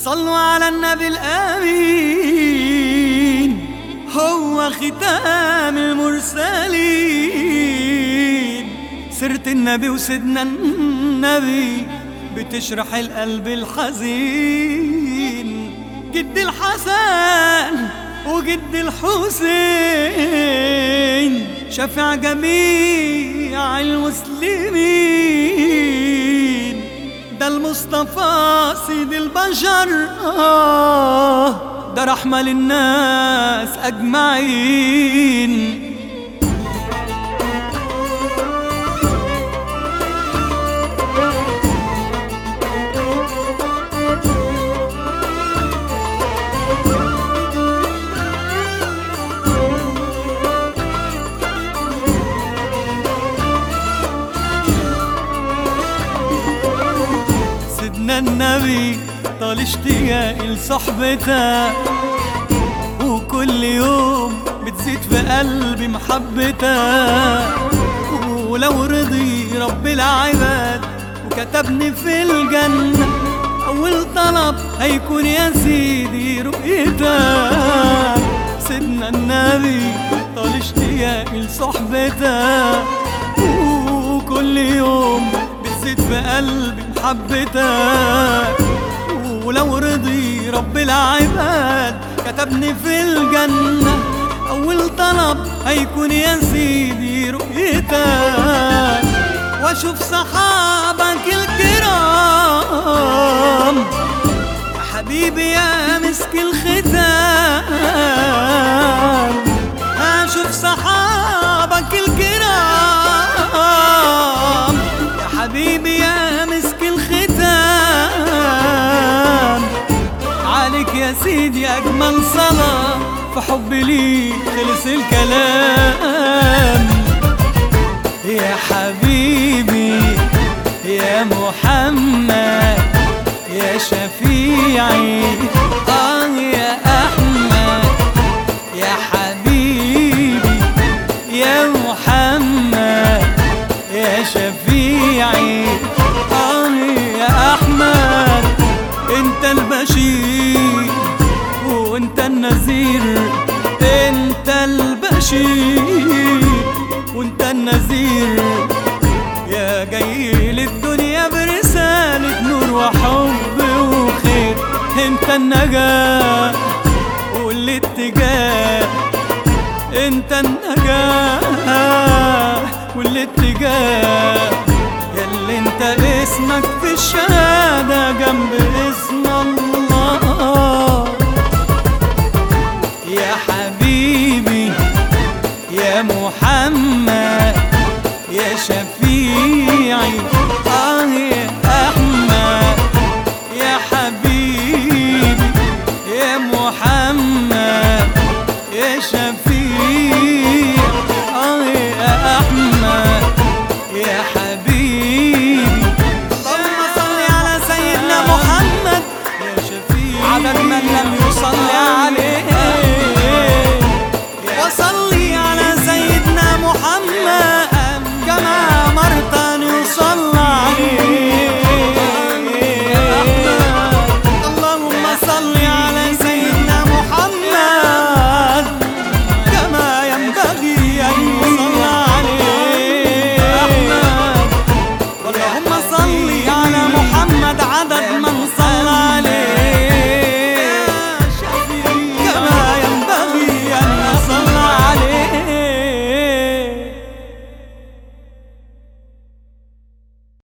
صلوا على النبي الامين هو ختام المرسلين سيرة النبي وسيدنا النبي بتشرح القلب الحزين جد الحسن وجد الحسين شفع جميع المسلمين ده المصطفى سيد البشر آه ده رحمة للناس أجمعين سيدنا النبي طال اشتياقي لصحبتك وكل يوم بتزيد في قلبي محبتك ولو رضي رب العباد وكتبني في الجنة أول طلب هيكون يا سيدي رؤيتك سيدنا النبي طال اشتياقي لصحبتك وكل يوم بتزيد في قلبي محبتك ولو رضي رب العباد كتبني في الجنة أول طلب هيكون يا سيدي رؤيتك واشوف صحابك الكرام يا حبيبي يا مسك الختام اشوف صحابك الكرام يا حبيبي يا مسك الختام عليك يا سيدي اجمل صلاه في حبي ليك خلص الكلام يا حبيبي يا محمد يا شفيعي آه يا أحمد يا حبيبي يا محمد يا شفيعي آه يا أحمد أنت البشير وأنت النذير أنت البشير وأنت النذير يا جاي للدنيا برسالة نور وحب وخير انت النجاة والاتجاه انت النجاة والاتجاه ياللي انت اسمك في الشهادة جنب اسم